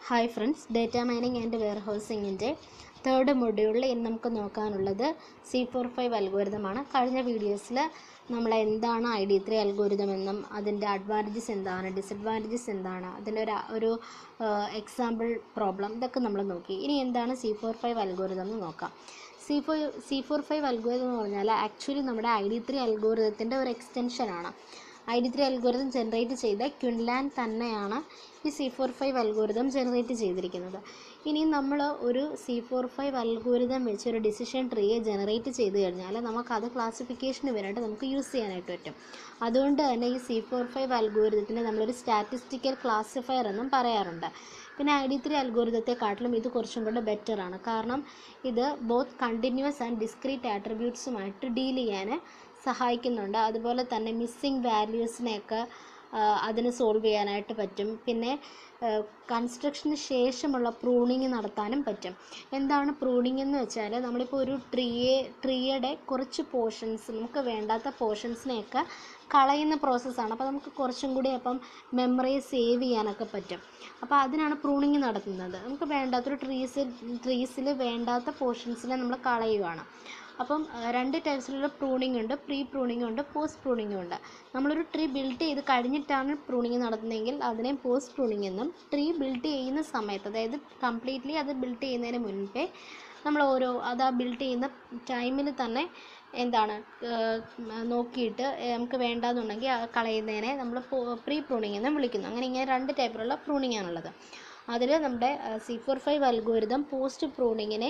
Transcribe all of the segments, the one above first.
hi friends data mining and ware ഹൗസിങ്ങിൻ്റെ third മൊഡ്യൂളിൽ ഇന്ന് നമുക്ക് നോക്കാനുള്ളത് സി ഫോർ ഫൈവ് അൽഗോരിതമാണ് കഴിഞ്ഞ വീഡിയോസിൽ നമ്മൾ എന്താണ് ഐ ഡി ത്രീ അൽഗോരിതം എന്നും അതിൻ്റെ അഡ്വാൻറ്റേജസ് എന്താണ് ഡിസഡ്വാൻറ്റേജസ് എന്താണ് അതിൻ്റെ ഒരു ഒരു എക്സാമ്പിൾ പ്രോബ്ലം ഇതൊക്കെ നമ്മൾ നോക്കി ഇനി എന്താണ് സി ഫോർ ഫൈവ് അൽഗോരിതം എന്ന് നോക്കാം C four C four five algorithm എന്ന് പറഞ്ഞാൽ ആക്ച്വലി നമ്മുടെ ഐ ഡി ത്രീ അൽഗോരിതത്തിൻ്റെ ഒരു എക്സ്റ്റൻഷനാണ് I D three algorithm generate ചെയ്ത ക്വിൻലാൻ തന്നെയാണ് ഈ C four five algorithm generate ചെയ്തിരിക്കുന്നത് ഇനി നമ്മൾ ഒരു സി ഫോർ ഫൈവ് അൽഗോരിതം വെച്ച് ഒരു ഡിസിഷൻ ട്രീയെ ജനറേറ്റ് ചെയ്ത് കഴിഞ്ഞാൽ നമുക്കത് ക്ലാസിഫിക്കേഷന് വേണ്ടിയിട്ട് നമുക്ക് യൂസ് ചെയ്യാനായിട്ട് പറ്റും അതുകൊണ്ട് തന്നെ ഈ സി ഫോർ ഫൈവ് അൽഗോരിതത്തിനെ നമ്മളൊരു സ്റ്റാറ്റിസ്റ്റിക്കൽ ക്ലാസിഫയർ എന്നും പറയാറുണ്ട് പിന്നെ ഐ ഡി ത്രീ അൽഗോരിതത്തെക്കാട്ടിലും ഇത് കുറച്ചും കൂടെ ബെറ്റർ ആണ് കാരണം ഇത് ബോത്ത് കണ്ടിന്യൂസ് ആൻഡ് ഡിസ്ക്രീറ്റ് ആട്രിബ്യൂട്ട്സുമായിട്ട് ഡീൽ ചെയ്യാൻ സഹായിക്കുന്നുണ്ട് അതുപോലെ തന്നെ മിസ്സിങ് വാല്യൂസിനെയൊക്കെ അതിന് സോൾവ് ചെയ്യാനായിട്ട് പറ്റും പിന്നെ കൺസ്ട്രക്ഷന് ശേഷമുള്ള പ്രൂണിങ് നടത്താനും പറ്റും എന്താണ് പ്രൂണിങ് എന്ന് വെച്ചാൽ നമ്മളിപ്പോൾ ഒരു ട്രീയെ ട്രീയുടെ കുറച്ച് പോർഷൻസ് നമുക്ക് വേണ്ടാത്ത പോർഷൻസിനെയൊക്കെ കളയുന്ന പ്രോസസ്സാണ് അപ്പോൾ നമുക്ക് കുറച്ചും കൂടി അപ്പം മെമ്മറി സേവ് ചെയ്യാനൊക്കെ പറ്റും അപ്പോൾ അതിനാണ് പ്രൂണിങ് നടത്തുന്നത് നമുക്ക് വേണ്ടാത്തൊരു ട്രീസ് ട്രീസിൽ വേണ്ടാത്ത പോർഷൻസിനെ നമ്മൾ കളയുകയാണ് അപ്പം രണ്ട് ടൈപ്സിലുള്ള പ്രൂണിംഗ് ഉണ്ട് പ്രീ പ്രൂണിംഗ് ഉണ്ട് പോസ്റ്റ് പ്രൂണിംഗ് ഉണ്ട് നമ്മളൊരു ട്രീ ബിൽഡ് ചെയ്ത് കഴിഞ്ഞിട്ടാണ് പ്രൂണിംഗ് നടത്തുന്നതെങ്കിൽ അതിനെ പോസ്റ്റ് പ്രൂണിംഗ് എന്നും ട്രീ ബിൽഡ് ചെയ്യുന്ന സമയത്ത് അതായത് കംപ്ലീറ്റ്ലി അത് ബിൽഡ് ചെയ്യുന്നതിന് മുൻപേ നമ്മൾ ഓരോ അത് ആ ബിൽഡ് ചെയ്യുന്ന ടൈമിൽ തന്നെ എന്താണ് നോക്കിയിട്ട് നമുക്ക് വേണ്ടാന്നുണ്ടെങ്കിൽ കളയുന്നതിനെ നമ്മൾ പ്രീ പ്രൂണിംഗ് എന്നും വിളിക്കുന്നു അങ്ങനെ ഇങ്ങനെ രണ്ട് ടൈപ്പിലുള്ള പ്രൂണിംഗ് ആണുള്ളത് അതിൽ നമ്മുടെ C four five algorithm post പ്രൂണിങ്ങിനെ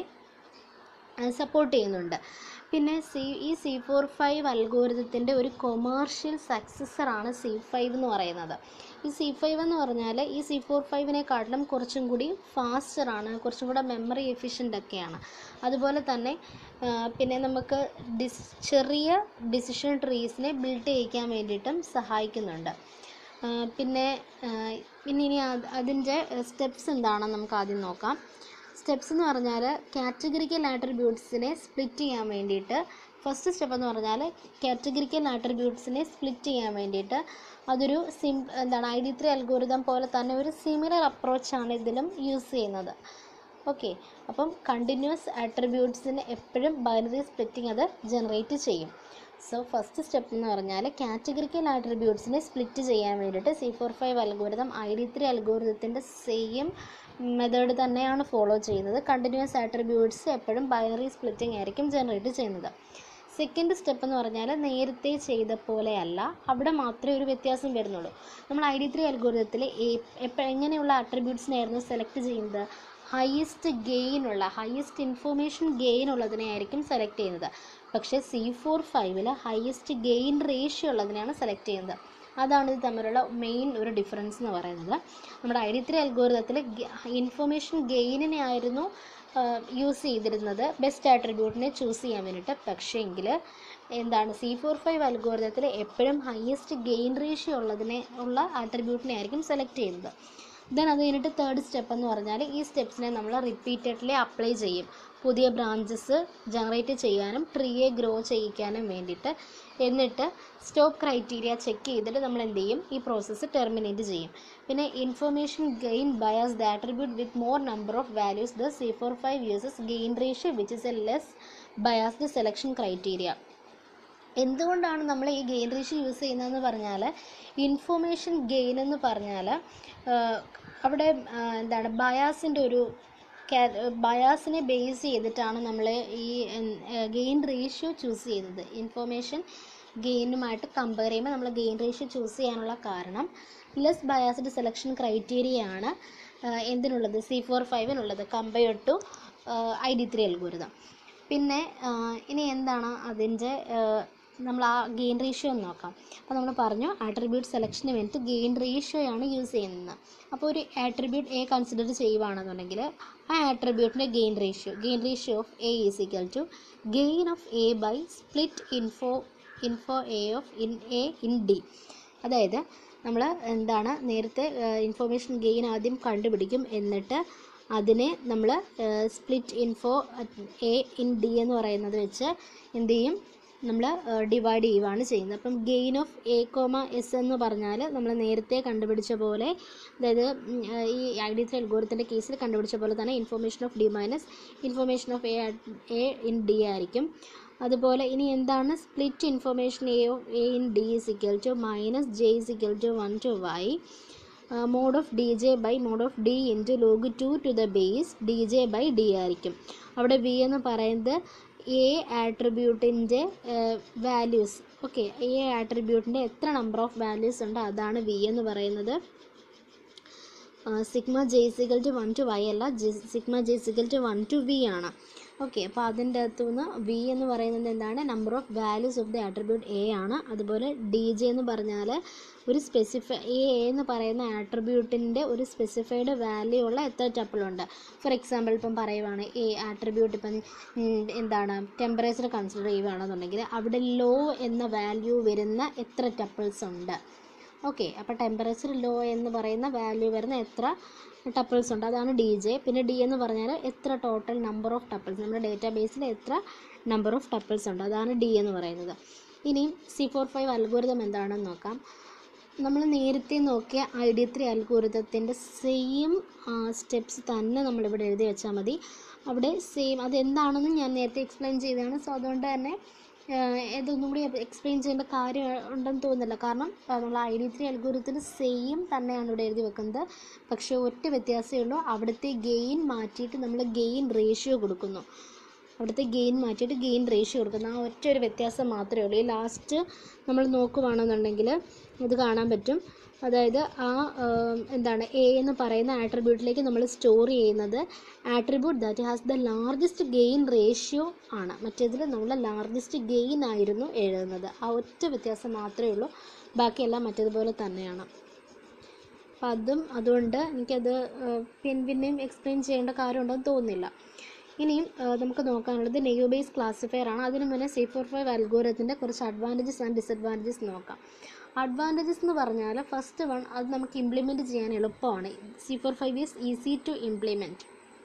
സപ്പോർട്ട് ചെയ്യുന്നുണ്ട് പിന്നെ സി ഈ സി ഫോർ ഫൈവ് അൽഗോരിതത്തിൻ്റെ ഒരു കൊമേർഷ്യൽ സക്സസറാണ് സി ഫൈവ് എന്ന് പറയുന്നത് ഈ സി ഫൈവ് എന്ന് പറഞ്ഞാൽ ഈ സി ഫോർ ഫൈവിനെക്കാട്ടിലും കുറച്ചും കൂടി ഫാസ്റ്ററാണ് കുറച്ചും കൂടെ മെമ്മറി എഫിഷ്യൻ്റ് ഒക്കെയാണ് അതുപോലെ തന്നെ പിന്നെ നമുക്ക് ഡിസ് ചെറിയ ഡിസിഷൻ ട്രീസിനെ ബിൽഡ് ചെയ്യിക്കാൻ വേണ്ടിയിട്ടും സഹായിക്കുന്നുണ്ട് പിന്നെ പിന്നെ ഇനി അതിൻ്റെ സ്റ്റെപ്സ് എന്താണെന്ന് നമുക്ക് ആദ്യം നോക്കാം സ്റ്റെപ്സ് എന്ന് പറഞ്ഞാൽ കാറ്റഗറിക്കൽ ആട്രിബ്യൂട്ട്സിനെ സ്പ്ലിറ്റ് ചെയ്യാൻ വേണ്ടിയിട്ട് ഫസ്റ്റ് സ്റ്റെപ്പ് എന്ന് പറഞ്ഞാൽ കാറ്റഗറിക്കൽ ആട്രിബ്യൂട്ട്സിനെ സ്പ്ലിറ്റ് ചെയ്യാൻ വേണ്ടിയിട്ട് അതൊരു സിം എന്താണ് ഐ ഡി ത്രീ അൽഗോരിതം പോലെ തന്നെ ഒരു സിമിലർ അപ്രോച്ചാണ് ഇതിലും യൂസ് ചെയ്യുന്നത് ഓക്കെ അപ്പം കണ്ടിന്യൂസ് ആട്രിബ്യൂട്ട്സിന് എപ്പോഴും ബൈനറി സ്പ്ലിറ്റിംഗ് അത് ജനറേറ്റ് ചെയ്യും സോ ഫസ്റ്റ് സ്റ്റെപ്പ് എന്ന് പറഞ്ഞാൽ കാറ്റഗറിക്കൽ ആട്രിബ്യൂട്ട്സിനെ സ്പ്ലിറ്റ് ചെയ്യാൻ വേണ്ടിയിട്ട് C four five algorithm I D three അൽഗോരിതത്തിൻ്റെ സെയിം മെത്തേഡ് തന്നെയാണ് ഫോളോ ചെയ്യുന്നത് കണ്ടിന്യൂസ് ആട്രിബ്യൂട്ട്സ് എപ്പോഴും ബൈനറി സ്പ്ലിറ്റിംഗ് ആയിരിക്കും ജനറേറ്റ് ചെയ്യുന്നത് സെക്കൻഡ് സ്റ്റെപ്പ് എന്ന് പറഞ്ഞാൽ നേരത്തെ ചെയ്ത പോലെയല്ല അവിടെ മാത്രമേ ഒരു വ്യത്യാസം വരുന്നുള്ളൂ നമ്മൾ ഐ ഡി ത്രീ അൽഗോരിതത്തിൽ എപ്പോൾ എങ്ങനെയുള്ള ആട്രിബ്യൂട്ട്സിനായിരുന്നു സെലക്ട് ചെയ്യുന്നത് ഹയസ്റ്റ് ഗെയിനുള്ള ഹയസ്റ്റ് ഇൻഫോർമേഷൻ ഗെയിൻ ഉള്ളതിനെ ആയിരിക്കും സെലക്ട് ചെയ്യുന്നത് പക്ഷേ സി ഫോർ ഫൈവിൽ ഹയസ്റ്റ് ഗെയിൻ റേഷ്യോ ഉള്ളതിനെയാണ് സെലക്ട് ചെയ്യുന്നത് അതാണ് ഇത് തമ്മിലുള്ള മെയിൻ ഒരു ഡിഫറൻസ് എന്ന് പറയുന്നത് നമ്മുടെ ഐ ഡി ത്രീ അൽഗോരിതത്തിൽ ഇൻഫർമേഷൻ ഗെയിനിനെ ആയിരുന്നു യൂസ് ചെയ്തിരുന്നത് ബെസ്റ്റ് ആട്രിബ്യൂട്ടിനെ ചൂസ് ചെയ്യാൻ വേണ്ടിയിട്ട് പക്ഷേ എങ്കിൽ എന്താണ് സി ഫോർ ഫൈവ് അൽഗോരിതത്തിൽ എപ്പോഴും ഹയസ്റ്റ് ഗെയിൻ റേഷ്യോ ഉള്ളതിനെ ഉള്ള ആട്രിബ്യൂട്ടിനെ ആയിരിക്കും സെലക്ട് ചെയ്യുന്നത് ദെൻ അത് കഴിഞ്ഞിട്ട് തേർഡ് സ്റ്റെപ്പ് എന്ന് പറഞ്ഞാൽ ഈ സ്റ്റെപ്സിനെ നമ്മൾ റിപ്പീറ്റഡ്ലി അപ്ലൈ ചെയ്യും പുതിയ ബ്രാഞ്ചസ് ജനറേറ്റ് ചെയ്യാനും ട്രീയെ ഗ്രോ ചെയ്യിക്കാനും വേണ്ടിയിട്ട് എന്നിട്ട് സ്റ്റോപ്പ് ക്രൈറ്റീരിയ ചെക്ക് ചെയ്തിട്ട് നമ്മൾ എന്ത് ചെയ്യും ഈ പ്രോസസ്സ് ടെർമിനേറ്റ് ചെയ്യും പിന്നെ information gain bias the attribute with more number of values the C four five uses gain ratio which is a less biased selection criteria എന്തുകൊണ്ടാണ് നമ്മൾ ഈ ഗെയിൻ റേഷ്യോ യൂസ് ചെയ്യുന്നതെന്ന് പറഞ്ഞാൽ ഇൻഫോർമേഷൻ ഗെയിൻ എന്ന് പറഞ്ഞാൽ അവിടെ എന്താണ് ബയാസിൻ്റെ ഒരു ബയാസിനെ ബേസ് ചെയ്തിട്ടാണ് നമ്മൾ ഈ ഗെയിൻ റേഷ്യോ ചൂസ് ചെയ്യുന്നത് ഇൻഫോർമേഷൻ ഗെയിനുമായിട്ട് കമ്പയർ ചെയ്യുമ്പോൾ നമ്മൾ ഗെയിൻ റേഷ്യോ ചൂസ് ചെയ്യാനുള്ള കാരണം ലെസ് ബയാസ്ഡ് സെലക്ഷൻ ക്രൈറ്റീരിയ ആണ് എന്തിനുള്ളത് സി ഫോർ ഫൈവിനുള്ളത് compared to I D three algorithm പിന്നെ ഇനി എന്താണ് അതിൻ്റെ നമ്മൾ ആ ഗെയിൻ റേഷ്യോ ഒന്ന് നോക്കാം അപ്പോൾ നമ്മൾ പറഞ്ഞു ആട്രിബ്യൂട്ട് സെലക്ഷന് വേണ്ടിയിട്ട് ഗെയിൻ റേഷ്യോയാണ് യൂസ് ചെയ്യുന്നത് അപ്പോൾ ഒരു ആട്രിബ്യൂട്ട് എ കൺസിഡർ ചെയ്യുവാണെന്നുണ്ടെങ്കിൽ ആ ആട്രിബ്യൂട്ടിൻ്റെ gain ratio gain ratio of A is equal to gain of A by split info info A of in A in D അതായത് നമ്മൾ എന്താണ് നേരത്തെ ഇൻഫോർമേഷൻ ഗെയിൻ ആദ്യം കണ്ടുപിടിക്കും എന്നിട്ട് അതിനെ നമ്മൾ split info A in D എന്ന് പറയുന്നത് വെച്ച് എന്ത് ചെയ്യും നമ്മൾ ഡിവൈഡ് ചെയ്യുവാണ് ചെയ്യുന്നത് അപ്പം gain of A comma S എന്ന് പറഞ്ഞാൽ നമ്മൾ നേരത്തെ കണ്ടുപിടിച്ച പോലെ അതായത് ഉം, ആ, ഈ ഐ ഡി ത്രീ അൽഗോരത്തിൻ്റെ കേസിൽ കണ്ടുപിടിച്ച പോലെ തന്നെ information of D minus information of A A in D ആയിരിക്കും അതുപോലെ ഇനി എന്താണ് split information A of A in D is equal to minus J is equal to one to Y mod of D J by mod of D into log two to the base D J by D ആയിരിക്കും അവിടെ B എന്ന് പറയുന്നത് A ആട്രിബ്യൂട്ടിൻ്റെ values okay A ആട്രിബ്യൂട്ടിൻ്റെ എത്ര number of values ഉണ്ട് അതാണ് V എന്ന് പറയുന്നത് sigma J equal to one to Y അല്ല sigma J equal to one to V ആണ് ഓക്കെ അപ്പോൾ അതിൻ്റെ അകത്തുനിന്ന് വി എന്ന് പറയുന്നത് എന്താണ് number of values of the attribute A ആണ് അതുപോലെ ഡി ജെ എന്ന് പറഞ്ഞാൽ ഒരു സ്പെസിഫൈ എ എന്ന് പറയുന്ന ആട്രിബ്യൂട്ടിൻ്റെ ഒരു സ്പെസിഫൈഡ് വാല്യൂ ഉള്ള എത്ര ടപ്പിളുണ്ട് ഫോർ എക്സാമ്പിൾ ഇപ്പം പറയുവാണ് എ ആട്രിബ്യൂട്ട് ഇപ്പം ഉം, എന്താണ് ടെമ്പറേച്ചർ കൺസിഡർ ചെയ്യുകയാണെന്നുണ്ടെങ്കിൽ അവിടെ ലോ എന്ന വാല്യൂ വരുന്ന എത്ര ടപ്പിൾസ് ഉണ്ട് ഓക്കെ അപ്പോൾ ടെമ്പറേച്ചർ ലോ എന്ന് പറയുന്ന വാല്യൂ വരുന്ന എത്ര ടപ്പിൾസ് ഉണ്ട് അതാണ് ഡി ജെ പിന്നെ ഡി എന്ന് പറഞ്ഞാൽ എത്ര ടോട്ടൽ നമ്പർ ഓഫ് ടപ്പിൾസ് നമ്മുടെ ഡേറ്റാ ബേസിൽ എത്ര നമ്പർ ഓഫ് ടപ്പിൾസ് ഉണ്ട് അതാണ് ഡി എന്ന് പറയുന്നത് ഇനി സി ഫോർ ഫൈവ് അൽഗോരിതം എന്താണെന്ന് നോക്കാം നമ്മൾ നേരത്തെ നോക്കിയ ഐ ഡി ത്രീ അൽഗോരിതത്തിൻ്റെ സെയിം സ്റ്റെപ്സ് തന്നെ നമ്മളിവിടെ എഴുതി വെച്ചാൽ മതി അവിടെ സെയിം അതെന്താണെന്ന് ഞാൻ നേരത്തെ എക്സ്പ്ലെയിൻ ചെയ്തതാണ് സോ അതുകൊണ്ട് തന്നെ ആഹ് ഇതൊന്നും കൂടി എക്സ്പ്ലെയിൻ ചെയ്യേണ്ട കാര്യം ഉണ്ടെന്ന് തോന്നുന്നില്ല കാരണം ആഹ് നമ്മൾ ഐ ഡി ത്രീ അൽഗോരിത്തിന് സെയിം തന്നെയാണ് ഇവിടെ എഴുതി വെക്കുന്നത് പക്ഷേ ഒറ്റ വ്യത്യാസമേ ഉള്ളൂ അവിടുത്തെ ഗെയിൻ മാറ്റിയിട്ട് നമ്മൾ ഗെയിൻ റേഷ്യോ കൊടുക്കുന്നു അവിടുത്തെ ഗെയിൻ മാറ്റിയിട്ട് ഗെയിൻ റേഷ്യോ കൊടുക്കുന്നു ആ ഒറ്റ ഒരു വ്യത്യാസം മാത്രമേ ഉള്ളൂ ഈ ലാസ്റ്റ് നമ്മൾ നോക്കുവാണെന്നുണ്ടെങ്കിൽ ഇത് കാണാൻ പറ്റും അതായത് ആ ആം, എന്താണ് എ എന്ന് പറയുന്ന ആട്രിബ്യൂട്ടിലേക്ക് നമ്മൾ സ്റ്റോർ ചെയ്യുന്നത് attribute that has the largest gain ratio ആണ് മറ്റേതിൽ നമ്മൾ ലാർജസ്റ്റ് ഗെയിൻ ആയിരുന്നു എഴുതുന്നത് ആ ഒറ്റ വ്യത്യാസം മാത്രമേ ഉള്ളൂ ബാക്കിയെല്ലാം മറ്റേതുപോലെ തന്നെയാണ് അപ്പം അതും അതുകൊണ്ട് എനിക്കത് ആ, പിൻ പിന്നെയും എക്സ്പ്ലെയിൻ ചെയ്യേണ്ട കാര്യമുണ്ടെന്ന് തോന്നുന്നില്ല ഇനിയും ആ, നമുക്ക് നോക്കാനുള്ളത് നെഗോ ബേസ് ക്ലാസിഫയർ ആണ് അതിന് മുന്നേ സി ഫോർ ഫൈവ് അൽഗോരത്തിൻ്റെ കുറച്ച് അഡ്വാൻറ്റേജസ് ആൻഡ് ഡിസഡ്വാൻറ്റേജസ് നോക്കാം അഡ്വാൻറ്റേജസ് എന്ന് പറഞ്ഞാൽ ഫസ്റ്റ് വൺ അത് നമുക്ക് ഇംപ്ലിമെൻറ്റ് ചെയ്യാൻ എളുപ്പമാണ് C four five is easy to implement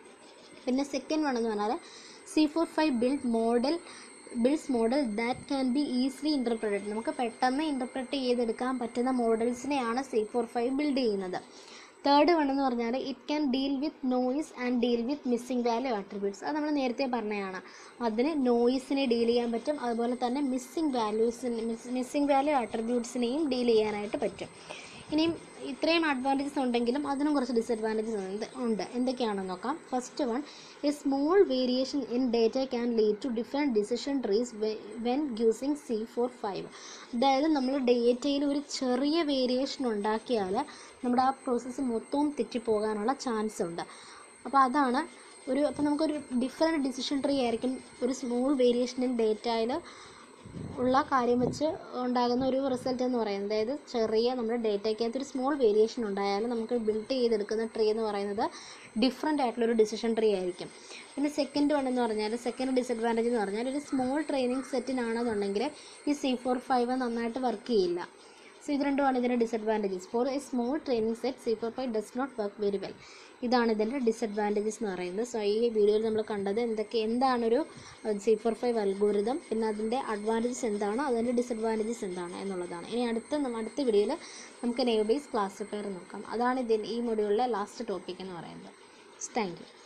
പിന്നെ സെക്കൻഡ് വൺ എന്ന് പറഞ്ഞാൽ C four five build model builds model that can be easily interpreted നമുക്ക് പെട്ടെന്ന് ഇൻ്റർപ്രറ്റ് ചെയ്തെടുക്കാൻ പറ്റുന്ന മോഡൽസിനെയാണ് സി ഫോർ ഫൈവ് ബിൽഡ് ചെയ്യുന്നത് തേർഡ് വൺ എന്ന് പറഞ്ഞാൽ it can deal with noise and deal with missing value attributes അത് നമ്മൾ നേരത്തെ പറഞ്ഞതാണ് അതിന് നോയിസിനെ ഡീൽ ചെയ്യാൻ പറ്റും അതുപോലെ തന്നെ മിസ്സിംഗ് വാല്യൂസിന് മിസ്സിംഗ് വാല്യൂ ആട്രിബ്യൂട്ട്സിനെയും ഡീൽ ചെയ്യാനായിട്ട് പറ്റും ഇനിയും ഇത്രയും അഡ്വാൻറ്റേജസ് ഉണ്ടെങ്കിലും അതിനും കുറച്ച് ഡിസഡ്വാൻറ്റേജസ് ഉണ്ട് ഉണ്ട് എന്തൊക്കെയാണെന്ന് നോക്കാം first one a small variation in data can lead to different decision trees when using C four five അതായത് നമ്മൾ ഡേറ്റയിൽ ഒരു ചെറിയ വേരിയേഷൻ ഉണ്ടാക്കിയാൽ നമ്മുടെ ആ പ്രോസസ്സ് മൊത്തവും തെറ്റിപ്പോകാനുള്ള ചാൻസ് ഉണ്ട് അപ്പോൾ അതാണ് ഒരു അപ്പോൾ നമുക്കൊരു ഡിഫറെൻറ്റ് ഡിസിഷൻ ട്രീ ആയിരിക്കും ഒരു സ്മോൾ വേരിയേഷൻ ഇൻ ഡേറ്റയിൽ ഉള്ള കാര്യം വെച്ച് ഉണ്ടാകുന്ന ഒരു റിസൾട്ട് എന്ന് പറയുന്നത് അതായത് ചെറിയ നമ്മുടെ ഡേറ്റയ്ക്കകത്ത് ഒരു സ്മോൾ വേരിയേഷൻ ഉണ്ടായാലും നമുക്ക് ബിൽഡ് ചെയ്തെടുക്കുന്ന ട്രീ എന്ന് പറയുന്നത് ഡിഫറെൻ്റ് ആയിട്ടുള്ളൊരു ഡിസിഷൻ ട്രീ ആയിരിക്കും പിന്നെ സെക്കൻഡ് വൺ എന്ന് പറഞ്ഞാൽ സെക്കൻഡ് ഡിസഡ്വാൻറ്റേജ് എന്ന് പറഞ്ഞാൽ ഒരു സ്മോൾ ട്രെയിനിങ് സെറ്റിനാണെന്നുണ്ടെങ്കിൽ ഈ സി ഫോർ ഫൈവ് നന്നായിട്ട് വർക്ക് ചെയ്യില്ല സോ ഇത് രണ്ടുമാണ് ഇതിൻ്റെ disadvantages for a small training set C four five does not work very well ഇതാണ് ഇതിൻ്റെ ഡിസഡ്വാൻറ്റേജസ് എന്ന് പറയുന്നത് സോ ഈ വീഡിയോയിൽ നമ്മൾ കണ്ടത് എന്തൊക്കെ എന്താണൊരു സി ഫോർ ഫൈവ് അൽഗോരിതം പിന്നെ അതിൻ്റെ അഡ്വാൻറ്റേജസ് എന്താണ് അതിൻ്റെ ഡിസഡ്വാൻറ്റേജസ് എന്താണ് എന്നുള്ളതാണ് ഇനി അടുത്ത നമ്മ- അടുത്ത വീഡിയോയിൽ നമുക്ക് നെയ്ബേസ് ക്ലാസിഫയർ നോക്കാം അതാണ് ഇതിന് ഈ മൊഡ്യൂളിലെ ലാസ്റ്റ് ടോപ്പിക് എന്ന് പറയുന്നത് താങ്ക് യു